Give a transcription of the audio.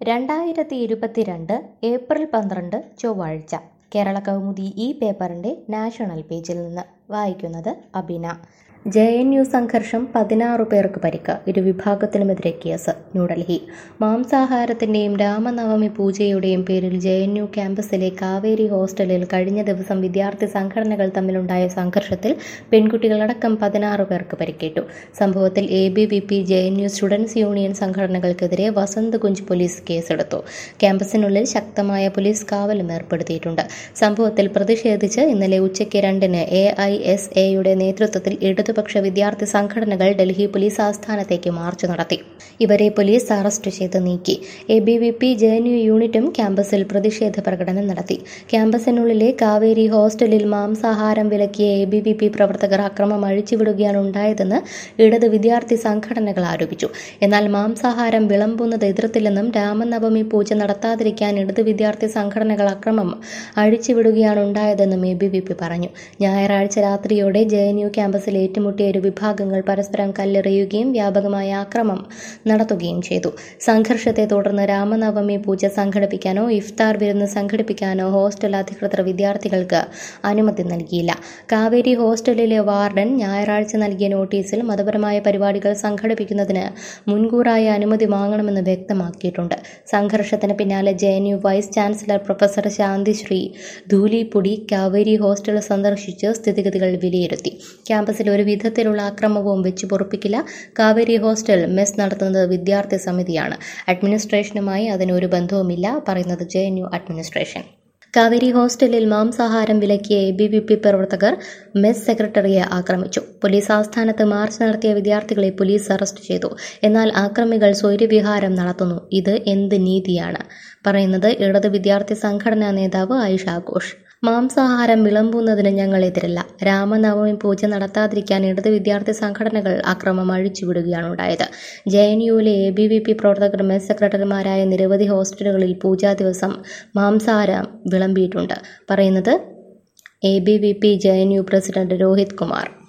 രണ്ടായിരത്തി ഇരുപത്തിരണ്ട് ഏപ്രിൽ പന്ത്രണ്ട് ചൊവ്വാഴ്ച കേരള കൗമുദി ഈ പേപ്പറിൻ്റെ നാഷണൽ പേജിൽ നിന്ന് വായിക്കുന്നത് അബിന ജെ എൻ യു സംഘർഷം പതിനാറ് പേർക്ക് പരിക്ക് ഇരുവിഭാഗത്തിനുമെതിരെ കേസ് ന്യൂഡൽഹി മാംസാഹാരത്തിൻ്റെയും രാമനവമി പൂജയുടെയും പേരിൽ ജെ എൻ യു ക്യാമ്പസിലെ കാവേരി ഹോസ്റ്റലിൽ കഴിഞ്ഞ ദിവസം വിദ്യാർത്ഥി സംഘടനകൾ തമ്മിലുണ്ടായ സംഘർഷത്തിൽ പെൺകുട്ടികളടക്കം പതിനാറ് പേർക്ക് പരിക്കേറ്റു സംഭവത്തിൽ A B V P J N U students union സംഘടനകൾക്കെതിരെ വസന്ത് കുഞ്ച് പോലീസ് കേസെടുത്തു ക്യാമ്പസിനുള്ളിൽ ശക്തമായ പോലീസ് കാവലും ഏർപ്പെടുത്തിയിട്ടുണ്ട് സംഭവത്തിൽ പ്രതിഷേധിച്ച് ഇന്നലെ ഉച്ചയ്ക്ക് രണ്ടിന് എ ഐ എസ് എയുടെ നേതൃത്വത്തിൽ ഇടതുപക്ഷ വിദ്യാർത്ഥി സംഘടനകൾ ഡൽഹി പോലീസ് ആസ്ഥാനത്തേക്ക് മാർച്ച് നടത്തി ഇവരെ പോലീസ് അറസ്റ്റ് ചെയ്ത് നീക്കി A B V P J N U യൂണിറ്റും ക്യാമ്പസിൽ പ്രതിഷേധ പ്രകടനം നടത്തി ക്യാമ്പസിനുള്ളിലെ കാവേരി ഹോസ്റ്റലിൽ മാംസാഹാരം വിലക്കിയ എ ബി വി പി പ്രവർത്തകർ അക്രമം അഴിച്ചുവിടുകയാണ് ഉണ്ടായതെന്ന് ഇടത് വിദ്യാർത്ഥി സംഘടനകൾ ആരോപിച്ചു എന്നാൽ മാംസാഹാരം വിളമ്പുന്നത് എതിർത്തില്ലെന്നും രാമനവമി പൂജ നടത്താതിരിക്കാൻ ഇടത് വിദ്യാർത്ഥി സംഘടനകൾ അക്രമം അഴിച്ചുവിടുകയാണ് ഉണ്ടായതെന്നും എ ബി വി പി പറഞ്ഞു ഞായറാഴ്ച രാത്രിയോടെ ജെ എൻ യു ക്യാമ്പസിൽ ഏറ്റുമുട്ടിയ ഇരു വിഭാഗങ്ങൾ പരസ്പരം കല്ലെറിയുകയും വ്യാപകമായ ആക്രമം നടത്തുകയും ചെയ്തു സംഘർഷത്തെ തുടർന്ന് രാമനവമി പൂജ സംഘടിപ്പിക്കാനോ ഇഫ്താർ വിരുന്ന് സംഘടിപ്പിക്കാനോ ഹോസ്റ്റൽ അധികൃതർ വിദ്യാർത്ഥികൾക്ക് അനുമതി നൽകിയില്ല കാവേരി ഹോസ്റ്റലിലെ വാർഡൻ ഞായറാഴ്ച നൽകിയ നോട്ടീസിൽ മതപരമായ പരിപാടികൾ സംഘടിപ്പിക്കുന്നതിന് മുൻകൂറായ അനുമതി വാങ്ങണമെന്ന് വ്യക്തമാക്കിയിട്ടുണ്ട് സംഘർഷത്തിന് പിന്നാലെ J N U vice chancellor professor Santishree Dhulipudi Kaveri hostel സന്ദർശിച്ച് സ്ഥിതിഗതികൾ വിലയിരുത്തി ക്യാമ്പസിൽ ഒരു വിധത്തിലുള്ള അക്രമവും വെച്ച് പൊറുപ്പിക്കില്ല കാവേരി ഹോസ്റ്റൽ മെസ് നടത്തുന്നത് വിദ്യാർത്ഥി സമിതിയാണ് അഡ്മിനിസ്ട്രേഷനുമായി അതിനൊരു ബന്ധവുമില്ല പറയുന്നത് J N U administration Kaveri ഹോസ്റ്റലിൽ മാംസാഹാരം വിലക്കിയ എ ബി വി പി പ്രവർത്തകർ മെസ് സെക്രട്ടറിയെ ആക്രമിച്ചു പോലീസ് ആസ്ഥാനത്ത് മാർച്ച് നടത്തിയ വിദ്യാർത്ഥികളെ പോലീസ് അറസ്റ്റ് ചെയ്തു എന്നാൽ ആക്രമികൾ സ്വൈര്യവിഹാരം നടത്തുന്നു ഇത് എന്ത് നീതിയാണ് പറയുന്നത് ഇടത് വിദ്യാർത്ഥി സംഘടനാ നേതാവ് ആയിഷ ഘോഷ് മാംസാഹാരം വിളമ്പുന്നതിന് ഞങ്ങൾ എതിരല്ല രാമനവമി പൂജ നടത്താതിരിക്കാൻ ഇടത് വിദ്യാർത്ഥി സംഘടനകൾ അക്രമം അഴിച്ചുവിടുകയാണ് ഉണ്ടായത് ജെ എൻ യുവിലെ എ ബി വി പി പ്രവർത്തകർ മെസ് സെക്രട്ടറിമാരായ നിരവധി ഹോസ്റ്റലുകളിൽ പൂജാ ദിവസം മാംസാഹാരം വിളമ്പിയിട്ടുണ്ട് പറയുന്നത് A B V P J N U president Rohit Kumar